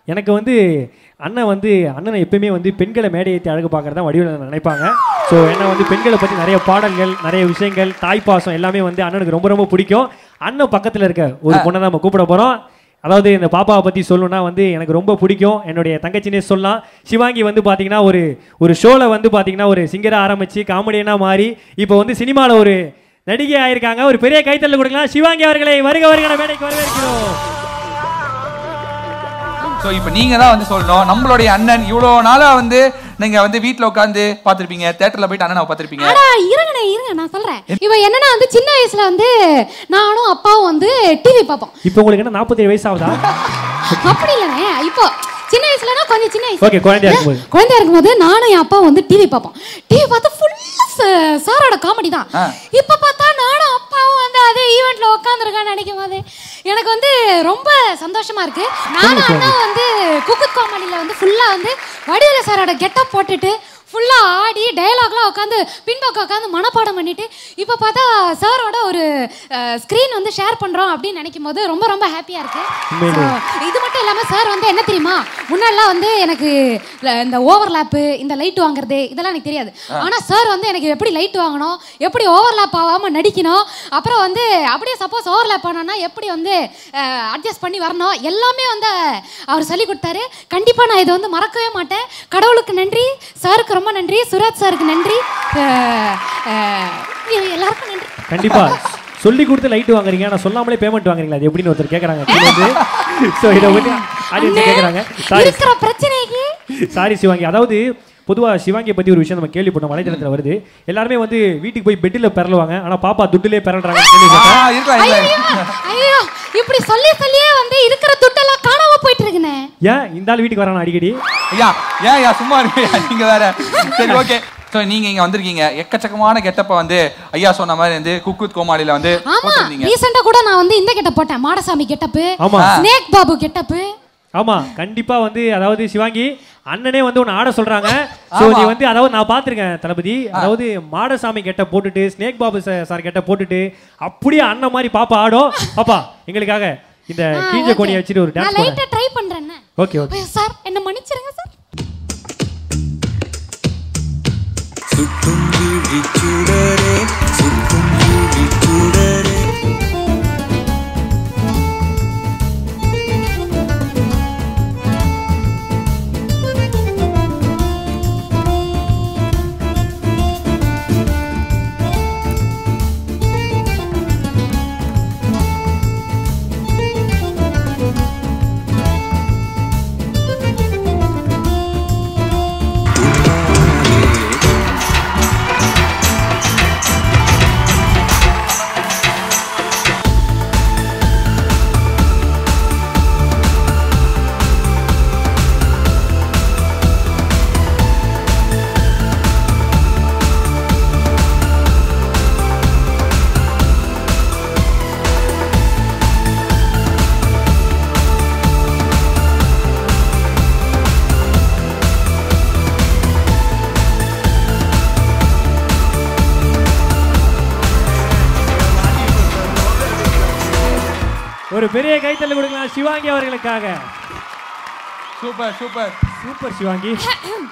எனக்கு வந்து அண்ணன் வந்து அண்ணனை எப்பயுமே வந்து பெண்களை மேடை ஏற்றி அழகு பார்க்கறதா வடிவில் நினைப்பாங்க ஸோ என்ன வந்து பெண்களை பற்றி நிறைய பாடல்கள் நிறைய விஷயங்கள் தாய்ப்பாசம் எல்லாமே வந்து அண்ணனுக்கு ரொம்ப ரொம்ப பிடிக்கும் அண்ணன் பக்கத்தில் இருக்க ஒரு பொண்ணை தான் நம்ம கூப்பிட போகிறோம் அதாவது இந்த பாப்பாவை பற்றி சொல்லணும்னா வந்து எனக்கு ரொம்ப பிடிக்கும் என்னுடைய தங்கச்சினே சொல்லலாம் சிவாங்கி வந்து பார்த்தீங்கன்னா ஒரு ஒரு ஷோவில் வந்து பார்த்தீங்கன்னா ஒரு சிங்கராக ஆரம்பித்து காமெடியனாக மாறி இப்போ வந்து சினிமாவில் ஒரு நடிகை ஆயிருக்காங்க ஒரு பெரிய கைத்தல் கொடுக்கலாம் சிவாங்கி அவர்களை வருக வருகிற மேடைக்கு வரவேற்கிறோம் ஸோ இப்போ நீங்க தான் வந்து சொல்லணும் நம்மளுடைய அண்ணன் இவ்வளோ நாளா வந்து நீங்க வந்து வீட்ல உட்காந்து பார்த்திருப்பீங்க தேட்டர்ல போயிட்டு அண்ணனை பார்த்திருப்பீங்க ஆனா இருங்கண்ணே இருங்க நான் சொல்றேன் இவ என்னன்னா வந்து சின்ன வயசுல வந்து நானும் அப்பாவும் வந்து டிவி பார்ப்போம் இப்போ உங்களுக்கு என்ன நாற்பத்தேழு வயசு ஆகுதா அப்படி இல்லைண்ணே இப்போ சின்ன வயசுலனா கொஞ்சம் சின்ன வயசு ஓகே குழந்தையா இருக்கும்போது குழந்தையா இருக்கும்போது நானும் என் அப்பாவும் வந்து டிவி பார்ப்போம் டிவி பார்த்து ஃபுல்லா சாரோட காமெடி தான் ஆ. இப்ப பார்த்தா நானும் அப்பாவும் வந்து அதே ஈவெண்ட்ல உட்காந்துருக்கான்னு நினைக்கும் போது எனக்கு வந்து ரொம்ப சந்தோஷமா இருக்கு நானும் அண்ணா வந்து குக்கு காமெடியில வந்து ஃபுல்லா வந்து வடிவேல சாரோட கெட்டப் போட்டுட்டு ஃபுல்லா ஆடி டயலாக்லாம் உட்காந்து பின்பக்கம் உட்காந்து மனப்பாடம் பண்ணிட்டு இப்போ பார்த்தா சாரோட ஒரு ஸ்க்ரீன் வந்து ஷேர் பண்றோம் அப்படின்னு நினைக்கும் போது ரொம்ப ரொம்ப ஹாப்பியா இருக்கு உண்மையிலே. So, இது மட்டும் இல்லாம சார் வந்து என்ன தெரியுமா முன்னாடிலாம் வந்து எனக்கு ல- இந்த ஓவர்லாப்பு இந்த லைட் வாங்குறது இதெல்லாம் எனக்கு தெரியாது ஆனா சார் வந்து எனக்கு எப்படி லைட் வாங்கணும் எப்படி ஓவர்லாப் ஆகாம நடிக்கணும் அப்புறம் வந்து அப்படியே சப்போஸ் ஓவர்லாப் ஆனோம்னா எப்படி வந்து அட்ஜஸ்ட் பண்ணி வரணும் எல்லாமே வந்து அவர் சொல்லி கொடுத்தாரு கண்டிப்பா நான் இதை வந்து மறக்கவே மாட்டேன் கடவுளுக்கு நன்றி சாருக்கு ரொம்ப நன்றி சுராஜ் சாருக்கு நன்றி அஹ், அஹ், எல்லாருக்கும் நன்றி கண்டிப்பா சொல்லி கொடுத்து லைட் வாங்குறீங்க ஆனா சொல்லாமலே பேமெண்ட் வாங்குறீங்களா அது எப்படின்னு ஒருத்தர் கேக்குறாங்க கீழ இருந்து ஸோ இதை பத்தி ஆடியன்ஸ் அண்ணே, கேக்குறாங்க சாரி இருக்கிற பிரச்சனைக்கு சாரி சிவாங்கி அதாவது பொதுவா சிவாங்கியை பத்தி ஒரு விஷயம் நம்ம கேள்விப்பட்டோம் வலைதளத்துல வருது எல்லாருமே வந்து வீட்டுக்கு போய் பெட்டில் பிறலுவாங்க ஆனா பாப்பா துட்டுலயே பிறல்றாங்கன்னு ஆ, கேள்விப்பட்டேன் இருக்கலாம் ஐயோ இருக்கலாம் ஐயோ இப்படி சொல்லி சொல்லியே வந்து இருக்கிற துட்டெல்லாம் காணாம போயிட்டு இருக்குண்ணே ஏன் இந்த ஆள் வீட்டுக்கு வரானா அடிக்கடி ஐயா ஏன் ஐயா சும்மா இருப்பீங்க நீங்க வேற சரி ஓகே ஸோ நீங்க இங்க வந்திருக்கீங்க எக்கச்சக்கமான கெட்டப்ப வந்து ஐயா சொன்ன மாதிரி வந்து குக்குத் கோமாளியில வந்து ஆமா போட்டிருந்தீங்க ரீசெண்டா கூட நான் வந்து இந்த கெட்ட போட்டேன் மாடசாமி கெட்டப்பு ஆமா. ஸ்னேக் பாபு கெட்டப்பு ஆமா கண்டிப்பா வந்து அதாவது சிவாங்கி அண்ணனே வந்து ஒன்று ஆட சொல்றாங்க ஸோ ஆமா. நீ வந்து அதாவது நான் பார்த்துருக்கேன் தளபதி அதாவது மாடசாமி கெட்ட போட்டுட்டு ஸ்னேக் பாபு ச- சார் கெட்ட போட்டுட்டு அப்படியே அண்ணன் மாதிரி பாப்பா ஆடும் பாப்பா எங்களுக்காக இந்த கீஞ்ச கோணியை வச்சுட்டு ஒரு நான் டான்ஸ் போடுறேன் லைட்டா ட்ரை பண்றேன் ஓகே ஓகே ஐயோ, சார் என்ன மன்னிச்சிருங்க சார் சுட்டும் விழிச்சுடரே சுட்டும் விழிச்சுடரே ஒரு பெரிய கைத்தல் கொடுக்கலாம் சிவாங்கி அவர்களுக்காக சூப்பர் சூப்பர் சூப்பர் சிவாங்கி